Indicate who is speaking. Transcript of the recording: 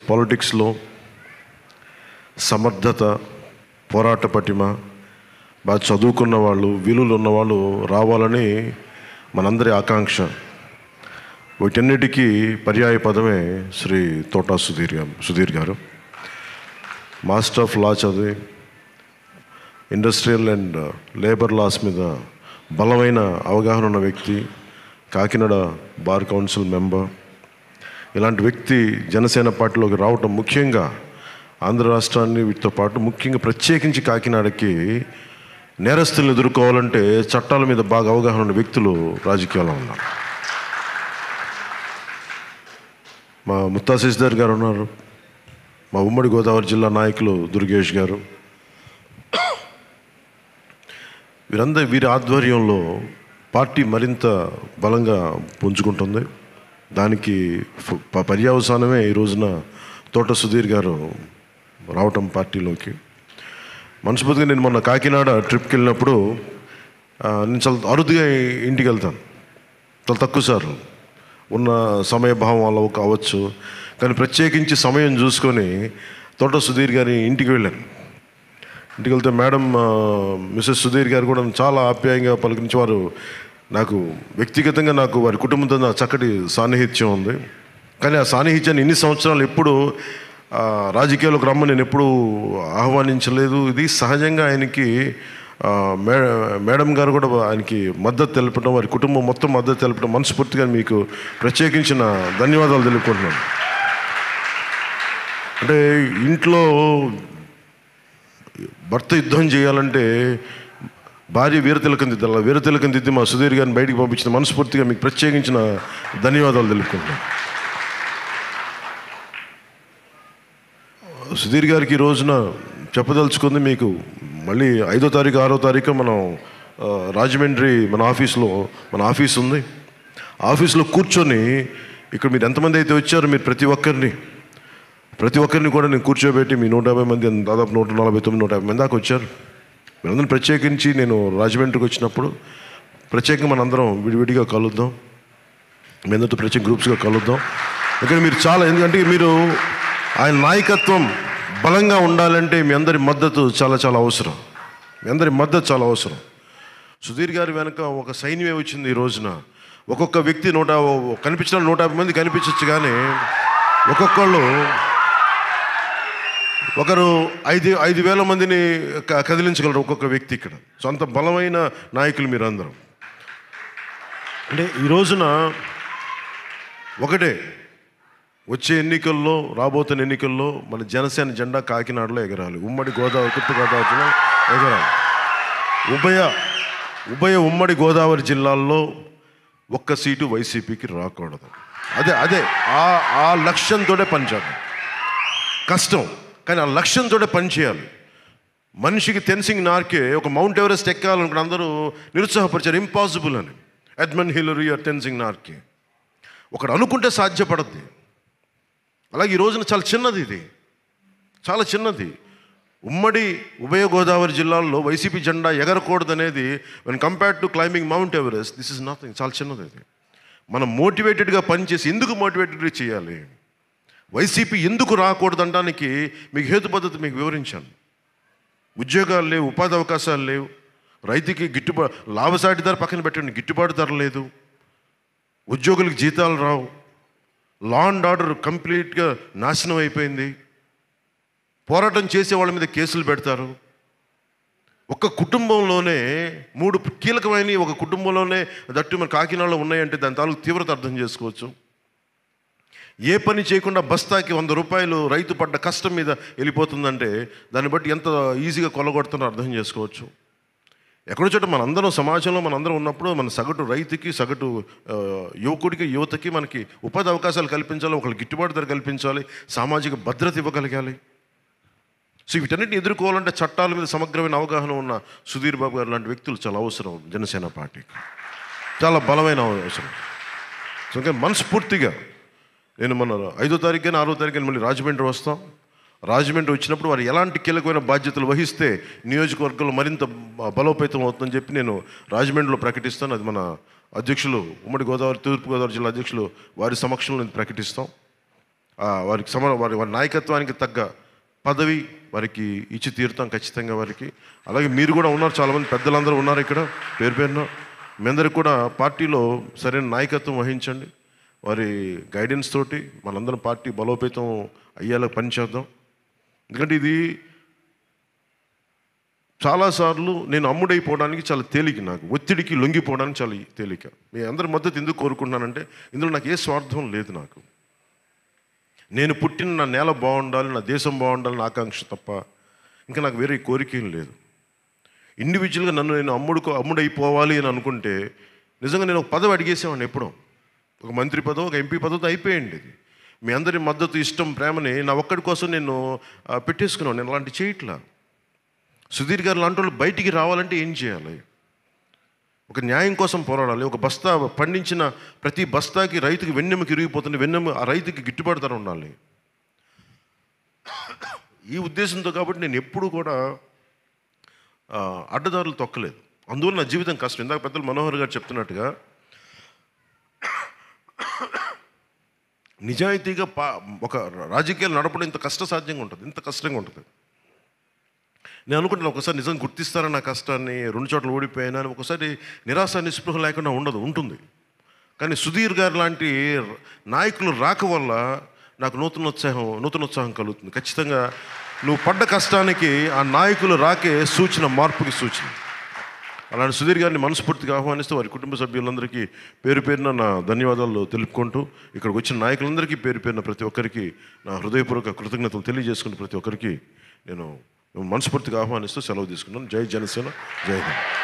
Speaker 1: పాలిటిక్స్లో సమర్థత పోరాట పటిమ బాగా చదువుకున్న వాళ్ళు విలువలు ఉన్న వాళ్ళు రావాలని మనందరి ఆకాంక్ష వీటన్నిటికీ పర్యాయ పదమే శ్రీ తోటా సుధీర్ గారు సుధీర్ గారు మాస్టర్ ఆఫ్ లా చదివి ఇండస్ట్రియల్ అండ్ లేబర్ లాస్ మీద బలమైన అవగాహన ఉన్న వ్యక్తి కాకినాడ బార్ కౌన్సిల్ మెంబర్ ఇలాంటి వ్యక్తి జనసేన పార్టీలోకి రావటం ముఖ్యంగా ఆంధ్ర రాష్ట్రాన్ని వీటితో పాటు ముఖ్యంగా ప్రత్యేకించి కాకినాడకి నేరస్తులను ఎదుర్కోవాలంటే చట్టాల మీద బాగా అవగాహన ఉన్న వ్యక్తులు రాజకీయాల్లో ఉన్నారు మా ముత్తా శశిధర్ గారు ఉన్నారు మా ఉమ్మడి గోదావరి జిల్లా నాయకులు దుర్గేష్ గారు వీరందరి వీరి ఆధ్వర్యంలో పార్టీ మరింత బలంగా పుంజుకుంటుంది దానికి ఫ- ప- పర్యవసానమే ఈ రోజున తోట సుధీర్ గారు రావటం పార్టీలోకి మనస్ఫూర్తిగా నేను మొన్న కాకినాడ ట్రిప్కి వెళ్ళినప్పుడు ఆ, నేను చాలా అరుదుగా ఇంటికి వెళ్తాను చాలా తక్కువ సార్లు ఉన్న సమయభావం వల్ల కావచ్చు కానీ ప్రత్యేకించి సమయం చూసుకొని తోట సుధీర్ గారి ఇంటికి వెళ్ళాను ఇంటికి వెళ్తే మేడం ఆ, మిస్సెస్ సుధీర్ గారు కూడా చాలా ఆప్యాయంగా పలికించి వారు నాకు వ్యక్తిగతంగా నాకు వారి కుటుంబంతో నా చక్కటి సాన్నిహిత్యం ఉంది కానీ ఆ సాన్నిహిత్యాన్ని ఇన్ని సంవత్సరాలు ఎప్పుడు ఆ, రాజకీయాలకు రమ్మని నేను ఎప్పుడూ ఆహ్వానించలేదు ఇది సహజంగా ఆయనకి ఆ, మే మేడం గారు కూడా ఆయనకి మద్దతు తెలపడం వారి కుటుంబం మొత్తం మద్దతు తెలపడం మనస్ఫూర్తిగా మీకు ప్రత్యేకించిన ధన్యవాదాలు తెలుపుకుంటున్నాను అంటే ఇంట్లో భర్త యుద్ధం చేయాలంటే భార్య వీరతిలకం దిద్దాలి వీరతిలకం దిద్ది మా సుధీర్ గారిని బయటికి పంపించిన మనస్ఫూర్తిగా మీకు ప్రత్యేకించిన ధన్యవాదాలు తెలుపుకుంటున్నాను సుధీర్ గారికి ఈ రోజున చెప్పదలుచుకుంది మీకు మళ్ళీ ఐదో తారీఖు ఆరో తారీఖు మనం ఆ, రాజమండ్రి మన ఆఫీస్లో మన ఆఫీస్ ఉంది ఆఫీస్లో కూర్చొని ఇక్కడ మీరు ఎంతమంది అయితే వచ్చారో మీరు ప్రతి ఒక్కరిని ప్రతి ఒక్కరిని కూడా నేను కూర్చోబెట్టి మీ నూట యాభై మంది దాదాపు నూట నలభై తొమ్మిది నూట యాభై మంది దాకా వచ్చారు మీరందరూ ప్రత్యేకించి నేను రాజమండ్రికి వచ్చినప్పుడు ప్రత్యేకంగా మనందరం విడివిడిగా కలుద్దాం మీ అందరితో ప్రత్యేక గ్రూప్స్గా కలుద్దాం ఇక్కడ మీరు చాలా ఎందుకంటే మీరు ఆయన నాయకత్వం బలంగా ఉండాలంటే మీ అందరి మద్దతు చాలా చాలా అవసరం మీ అందరి మద్దతు చాలా అవసరం సుధీర్ గారి వెనక ఒక సైన్యమే వచ్చింది ఈ రోజున ఒక్కొక్క వ్యక్తి నూట కనిపించిన నూట యాభై మంది కనిపించవచ్చు కానీ ఒక్కొక్కళ్ళు ఒకరు ఐదు ఐదు వేల మందిని క- కదిలించగలరు ఒక్కొక్క వ్యక్తి ఇక్కడ సో అంత బలమైన నాయకులు మీరు అందరం అంటే ఈ రోజున ఒకటే వచ్చే ఎన్నికల్లో రాబోతున్న ఎన్నికల్లో మన జనసేన జెండా కాకినాడలో ఎగరాలి ఉమ్మడి గోదావరి తూర్పు గోదావరి జిల్లా ఎగరాలి ఉభయ ఉభయ ఉమ్మడి గోదావరి జిల్లాల్లో ఒక్క సీటు వైసీపీకి రాకూడదు అదే అదే ఆ ఆ లక్ష్యంతోనే పనిచేద్దాం కష్టం కానీ ఆ లక్ష్యంతోనే పనిచేయాలి మనిషికి తెన్సింగ్ నార్కే ఒక మౌంట్ ఎవరెస్ట్ ఎక్కాలనుకున్న అందరూ నిరుత్సాహపరిచారు ఇంపాసిబుల్ అని Edmund Hillary or Tenzing Norgay ఒకడు అనుకుంటే సాధ్యపడద్ది అలాగే ఈ రోజున చాలా చిన్నది ఇది చాలా చిన్నది ఉమ్మడి ఉభయ గోదావరి జిల్లాల్లో వైసీపీ జెండా ఎగరకూడదనేది when compare to climbing Mount Everest this is nothing చాలా చిన్నది ఇది మనం మోటివేటెడ్గా పనిచేసి ఎందుకు మోటివేటెడ్గా చేయాలి వైసీపీ ఎందుకు రాకూడదనడానికి మీకు హేతు పద్ధతి మీకు వివరించాను ఉద్యోగాలు లేవు ఉపాధి అవకాశాలు లేవు రైతుకి గిట్టుబాటు లాభసాటి ధర పక్కన పెట్టండి గిట్టుబాటు ధర లేదు ఉద్యోగులకు జీతాలు రావు లా అండ్ ఆర్డర్ కంప్లీట్గా నాశనం అయిపోయింది పోరాటం చేసే వాళ్ళ మీద కేసులు పెడతారు ఒక కుటుంబంలోనే మూడు కీలకమైన ఒక కుటుంబంలోనే దట్టు మన కాకినాడలో ఉన్నాయంటే దాని తాలూకు తీవ్రత అర్థం చేసుకోవచ్చు ఏ పని చేయకుండా బస్తాకి వంద రూపాయలు రైతు పడ్డ కష్టం మీద వెళ్ళిపోతుందంటే దాన్ని బట్టి ఎంత ఈజీగా కొలగొడుతున్నారో అర్థం చేసుకోవచ్చు ఎక్కడో చోట మనందరం సమాజంలో మనందరం ఉన్నప్పుడు మన సగటు రైతుకి సగటు ఆ, యువకుడికి యువతకి మనకి ఉపాధి అవకాశాలు కల్పించాలి ఒకళ్ళు గిట్టుబాటు ధర కల్పించాలి సామాజిక భద్రత ఇవ్వగలగాలి సో వీటన్నిటిని ఎదుర్కోవాలంటే చట్టాల మీద సమగ్రమైన అవగాహన ఉన్న సుధీర్ బాబు గారు లాంటి వ్యక్తులు చాలా అవసరం జనసేన పార్టీకి చాలా బలమైన అవసరం సో ఇంకా మనస్ఫూర్తిగా నేను మన ఐదో తారీఖు ఆరో తారీఖు మళ్ళీ రాజమండ్రి వస్తాం రాజమండ్రి వచ్చినప్పుడు వారు ఎలాంటి కీలకమైన బాధ్యతలు వహిస్తే నియోజకవర్గంలో మరింత బ- బలోపేతం అవుతుందని చెప్పి నేను రాజమండ్రిలో ప్రకటిస్తాను అది మన అధ్యక్షులు ఉమ్మడి గోదావరి తూర్పు గోదావరి జిల్లా అధ్యక్షులు వారి సమక్షంలో నేను ప్రకటిస్తాం ఆ, వారికి సమ వారి వారి నాయకత్వానికి తగ్గ పదవి వారికి ఇచ్చి తీరుతాం ఖచ్చితంగా వారికి అలాగే మీరు కూడా ఉన్నారు చాలామంది పెద్దలందరూ ఉన్నారు ఇక్కడ పేరు పేరున మీ అందరికి కూడా పార్టీలో సరైన నాయకత్వం వహించండి వారి గైడెన్స్ తోటి మనందరం పార్టీ బలోపేతం అయ్యేలా పనిచేద్దాం ఎందుకంటే ఇది చాలాసార్లు నేను అమ్ముడైపోవడానికి చాలా తేలిక నాకు ఒత్తిడికి లొంగిపోవడానికి చాలా తేలిక మీ అందరి మద్దతు ఎందుకు కోరుకుంటున్నానంటే ఇందులో నాకు ఏ స్వార్థం లేదు నాకు నేను పుట్టిన నా నేల బాగుండాలి నా దేశం బాగుండాలని ఆకాంక్ష తప్ప ఇంకా నాకు వేరే కోరిక ఏం లేదు ఇండివిజువల్గా నన్ను నేను అమ్ముడుకో అమ్ముడైపోవాలి అని అనుకుంటే నిజంగా నేను ఒక పదవి అడిగేసేవాడిని ఎప్పుడో ఒక మంత్రి పదవి ఒక ఎంపీ పదవితో అయిపోయింది ఇది మీ అందరి మద్దతు ఇష్టం ప్రేమని నా ఒక్కడి కోసం నేను ఆ, పెట్టేసుకున్నాను నేను అలాంటి చేయట్లా సుధీర్ గారు లాంటి వాళ్ళు బయటికి రావాలంటే ఏం చేయాలి ఒక న్యాయం కోసం పోరాడాలి ఒక బస్తా పండించిన ప్రతి బస్తాకి రైతుకి వెన్నెముక ఇరిగిపోతుంది వెన్నెము ఆ రైతుకి గిట్టుబాటు ధర ఉండాలి ఈ ఉద్దేశంతో కాబట్టి నేను ఎప్పుడూ కూడా ఆ, అడ్డదారులు తొక్కలేదు అందువల్ల నా జీవితం కష్టం ఇందాక పెద్దలు మనోహర్ గారు చెప్తున్నట్టుగా నిజాయితీగా పా ఒక రాజకీయాలు నడపడం ఇంత కష్టసాధ్యంగా ఉంటుంది ఇంత కష్టంగా ఉంటుంది నేను అనుకుంటున్నాను ఒకసారి నిజంగా గుర్తిస్తారా నా కష్టాన్ని రెండు చోట్ల ఓడిపోయాను అని ఒకసారి నిరాశ నిస్పృహ లేకుండా ఉండదు ఉంటుంది కానీ సుధీర్ గారు లాంటి నాయకులు రాక వల్ల నాకు నూతన ఉత్సాహం నూతన ఉత్సాహం కలుగుతుంది ఖచ్చితంగా నువ్వు పడ్డ కష్టానికి ఆ నాయకులు రాకే సూచన మార్పుకి సూచన అలాంటి సుధీర్ గారిని మనస్ఫూర్తిగా ఆహ్వానిస్తూ వారి కుటుంబ సభ్యులందరికీ పేరు పేరున నా ధన్యవాదాలు తెలుపుకుంటూ ఇక్కడికి వచ్చిన నాయకులందరికీ పేరు పేరున ప్రతి ఒక్కరికి నా హృదయపూర్వక కృతజ్ఞతలు తెలియజేసుకుని ప్రతి ఒక్కరికి నేను మనస్ఫూర్తిగా ఆహ్వానిస్తూ సెలవు తీసుకున్నాను జై జనసేన జై హింద్